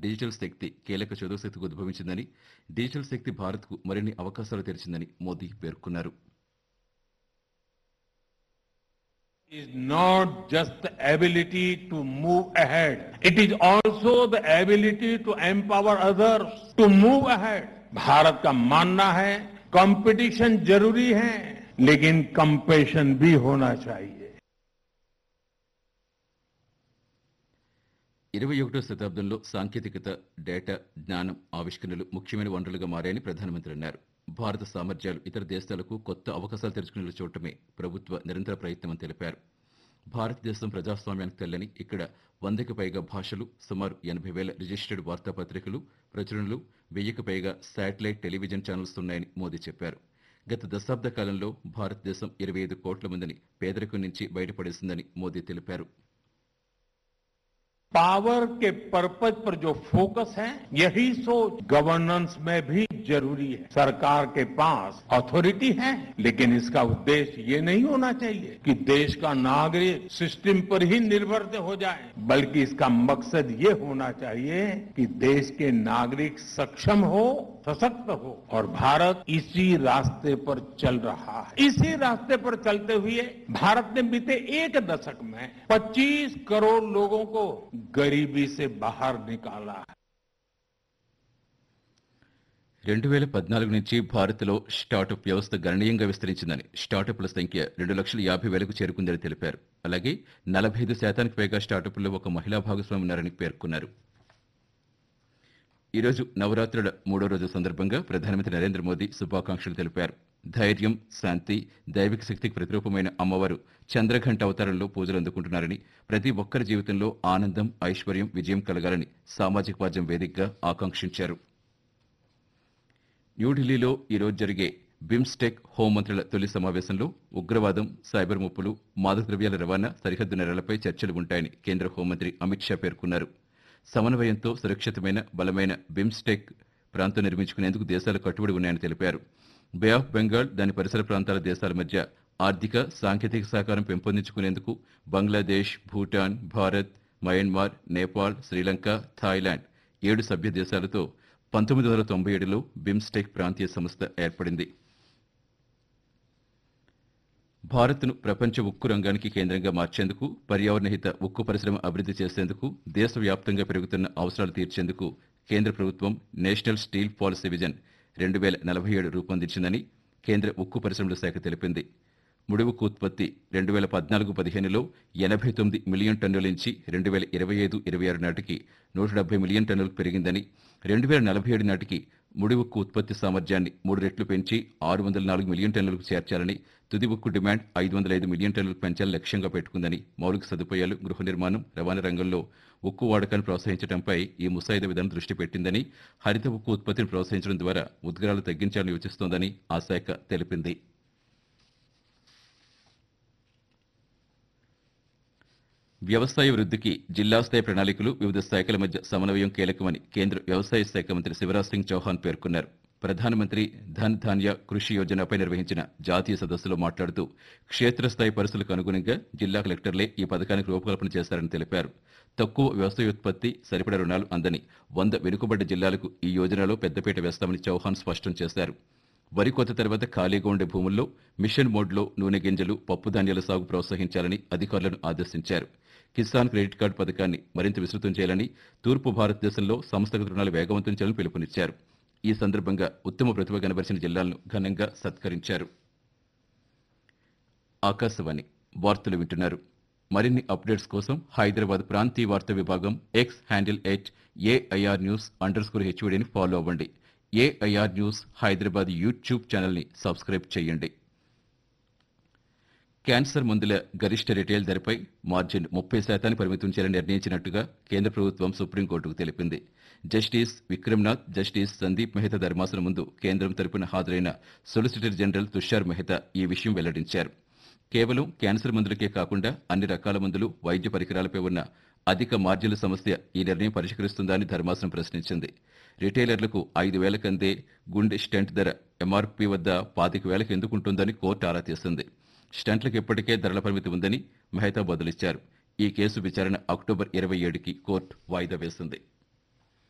Digital శక్తి కీలక చదువు శక్తికి ఉద్భవించిందని డిజిటల్ శక్తి భారత్కు మరిన్ని అవకాశాలు తెరిచిందని మోదీ పేర్కొన్నారు is not just the ability to move ahead. It is also the ability to empower others to move ahead. Bharat का मानना है कंपटीशन जरूरी है लेकिन कंपेशन भी होना चाहिए ఇరవై ఒకటో శతాబ్దంలో సాంకేతికత డేటా జ్ఞానం ఆవిష్కరణలు ముఖ్యమైన వనరులుగా మారాయని ప్రధానమంత్రి అన్నారు భారత సామర్థ్యాలు ఇతర దేశాలకు కొత్త అవకాశాలు తెరుచుకునేలా చూడటమే ప్రభుత్వ నిరంతర ప్రయత్నమని తెలిపారు భారతదేశం ప్రజాస్వామ్యానికి తెల్లని ఇక్కడ వందకి పైగా భాషలు సుమారు ఎనభై వేల రిజిస్టర్డ్ వార్తాపత్రికలు ప్రచురణలు వెయ్యికి పైగా శాటిలైట్ టెలివిజన్ ఛానల్స్ ఉన్నాయని మోదీ చెప్పారు గత దశాబ్ద కాలంలో భారతదేశం ఇరవై ఐదు కోట్ల మందిని పేదరికం నుంచి బయటపడేసిందని మోదీ తెలిపారు पावर के पर्पज पर जो फोकस है यही सोच गवर्नेंस में भी जरूरी है सरकार के पास अथॉरिटी है लेकिन इसका उद्देश्य ये नहीं होना चाहिए कि देश का नागरिक सिस्टम पर ही निर्भर हो जाए बल्कि इसका मकसद ये होना चाहिए कि देश के नागरिक सक्षम हो सशक्त हो और भारत इसी रास्ते पर चल रहा है इसी रास्ते पर चलते हुए भारत ने बीते एक दशक में 25 करोड़ लोगों को गरीबी से बाहर निकाला है రెండు వేల పద్నాలుగు నుంచి భారత్లో స్టార్టప్ వ్యవస్థ గణనీయంగా విస్తరించిందని స్టార్టప్ల సంఖ్య రెండు లక్షల యాభై వేలకు చేరుకుందని తెలిపారు అలాగే నలభై ఐదు శాతానికి పైగా స్టార్టప్ల్లో ఒక మహిళా భాగస్వామి ఉన్నారని పేర్కొన్నారు ఈరోజు నవరాత్రుల మూడో రోజు సందర్భంగా ప్రధానమంత్రి నరేంద్ర మోదీ శుభాకాంక్షలు తెలిపారు ధైర్యం శాంతి దైవిక శక్తికి ప్రతిరూపమైన అమ్మవారు చంద్రఘంట అవతారంలో పూజలు అందుకుంటున్నారని ప్రతి ఒక్కరి జీవితంలో ఆనందం ఐశ్వర్యం విజయం కలగాలని సామాజిక మాధ్యమం వేదికగా ఆకాంక్షించారు న్యూఢిల్లీలో ఈరోజు జరిగే బిమ్స్టెక్ హోంమంత్రుల తొలి సమావేశంలో ఉగ్రవాదం సైబర్ ముప్పులు మాదక ద్రవ్యాల రవాణా సరిహద్దు నెరలపై చర్చలు ఉంటాయని కేంద్ర హోంమంత్రి అమిత్ షా పేర్కొన్నారు సమన్వయంతో సురక్షితమైన బలమైన బిమ్స్టెక్ ప్రాంతం నిర్మించుకునేందుకు దేశాలు కట్టుబడి ఉన్నాయని తెలిపారు బే ఆఫ్ బెంగాల్ దాని పరిసర ప్రాంతాల దేశాల మధ్య ఆర్థిక సాంకేతిక సహకారం పెంపొందించుకునేందుకు బంగ్లాదేశ్ భూటాన్ భారత్ మయన్మార్ నేపాల్ శ్రీలంక థాయిలాండ్ ఏడు సభ్య దేశాలతో పంతొమ్మిది వందల తొంభై ఏడులో బిమ్స్టెక్ ప్రాంతీయ సంస్థ ఏర్పడింది భారత్ను ప్రపంచ ఉక్కు రంగానికి కేంద్రంగా మార్చేందుకు పర్యావరణహిత ఉక్కు పరిశ్రమ అభివృద్ధి చేసేందుకు దేశవ్యాప్తంగా పెరుగుతున్న అవసరాలు తీర్చేందుకు కేంద్ర ప్రభుత్వం నేషనల్ స్టీల్ పాలసీ విజన్ రెండు వేల నలభై ఏడు రూపొందించిందని కేంద్ర ఉక్కు పరిశ్రమల శాఖ తెలిపింది ముడి ఉక్కు ఉత్పత్తి రెండు వేల పద్నాలుగు పదిహేనులో ఎనభై తొమ్మిది మిలియన్ టన్నుల నుంచి రెండు వేల ఇరవై ఐదు ఇరవై ఆరు నాటికి నూట డెబ్బై మిలియన్ టన్నులకు పెరిగిందని రెండు వేల నలభై ఏడు నాటికి ముడి ఉక్కు ఉత్పత్తి సామర్థ్యాన్ని మూడు రెట్లు పెంచి ఆరు వందల నాలుగు మిలియన్ టన్నులకు చేర్చాలని తుది ఉక్కు డిమాండ్ ఐదు వందల ఐదు మిలియన్ టన్నులకు పెంచాలని లక్ష్యంగా పెట్టుకుందని మౌలిక సదుపాయాలు గృహ నిర్మాణం రవాణా రంగంలో ఉక్కు వాడకాన్ని ప్రోత్సహించడంపై ఈ ముసాయిదా విధానం దృష్టి పెట్టిందని హరిత ఉక్కు ఉత్పత్తిని ప్రోత్సహించడం ద్వారా ఉద్గారాలు తగ్గించాలని యోచిస్తోందని ఆ శాఖ తెలిపింది వ్యవసాయ వృద్ధికి జిల్లా స్థాయి ప్రణాళికలు వివిధ శాఖల మధ్య సమన్వయం కీలకమని కేంద్ర వ్యవసాయ శాఖ మంత్రి శివరాజ్ సింగ్ చౌహాన్ పేర్కొన్నారు ప్రధానమంత్రి ధన్ ధాన్య కృషి యోజనపై నిర్వహించిన జాతీయ సదస్సులో మాట్లాడుతూ క్షేత్రస్థాయి పరిస్థితులకు అనుగుణంగా జిల్లా కలెక్టర్లే ఈ పథకానికి రూపకల్పన చేశారని తెలిపారు తక్కువ వ్యవసాయోత్పత్తి సరిపడ రుణాలు అందని వంద వెనుకబడ్డ జిల్లాలకు ఈ యోజనలో పెద్దపీట వేస్తామని చౌహాన్ స్పష్టం చేశారు వరి కోత తర్వాత ఖాళీగా ఉండే భూముల్లో మిషన్ మోడ్లో నూనె గింజలు పప్పు ధాన్యాల సాగు ప్రోత్సహించాలని అధికారులను ఆదేశించారు కిసాన్ క్రెడిట్ కార్డు పథకాన్ని మరింత విస్తృతం చేయాలని తూర్పు భారతదేశంలో సంస్థగత రుణాలు వేగవంతం చేయాలని పిలుపునిచ్చారు ఈ సందర్భంగా ఉత్తమ ప్రతిభ కనబరిచిన జిల్లాలను ఘనంగా సత్కరించారు ఆకాశవాణి వార్తలు వింటున్నారు మరిన్ని అప్డేట్స్ కోసం హైదరాబాద్ ప్రాంతీయ వార్తా విభాగం X handle at AIR news underscore స్కోర్ హెచ్ఓడిని ఫాలో అవ్వండి ఏఐఆర్ న్యూస్ హైదరాబాద్ యూట్యూబ్ ఛానల్ని సబ్స్క్రైబ్ చేయండి క్యాన్సర్ మందుల గరిష్ట రిటైల్ ధరపై మార్జిన్ ముప్పై శాతాన్ని పరిమితం చేయాలని నిర్ణయించినట్టుగా కేంద్ర ప్రభుత్వం సుప్రీంకోర్టుకు తెలిపింది జస్టిస్ విక్రమ్నాథ్ జస్టిస్ సందీప్ మెహతా ధర్మాసనం ముందు కేంద్రం తరపున హాజరైన సొలిసిటర్ జనరల్ తుషార్ మెహతా ఈ విషయం వెల్లడించారు కేవలం క్యాన్సర్ మందులకే కాకుండా అన్ని రకాల మందులు వైద్య పరికరాలపై ఉన్న అధిక మార్జిన్ల సమస్య ఈ నిర్ణయం పరిష్కరిస్తుందా అని ధర్మాసనం ప్రశ్నించింది రిటైలర్లకు ఐదు వేలకు అందే గుండె స్టెంట్ ధర ఎంఆర్పీ వద్ద పాతిక వేలకు ఎందుకుంటుందని కోర్టు ఆరా తీసింది స్టంట్లకు ఇప్పటికే ధరల పరిమితి ఉందని మెహతా బదులిచ్చారు ఈ కేసు విచారణ అక్టోబర్ ఇరవై ఏడుకి కోర్టు వాయిదా వేసింది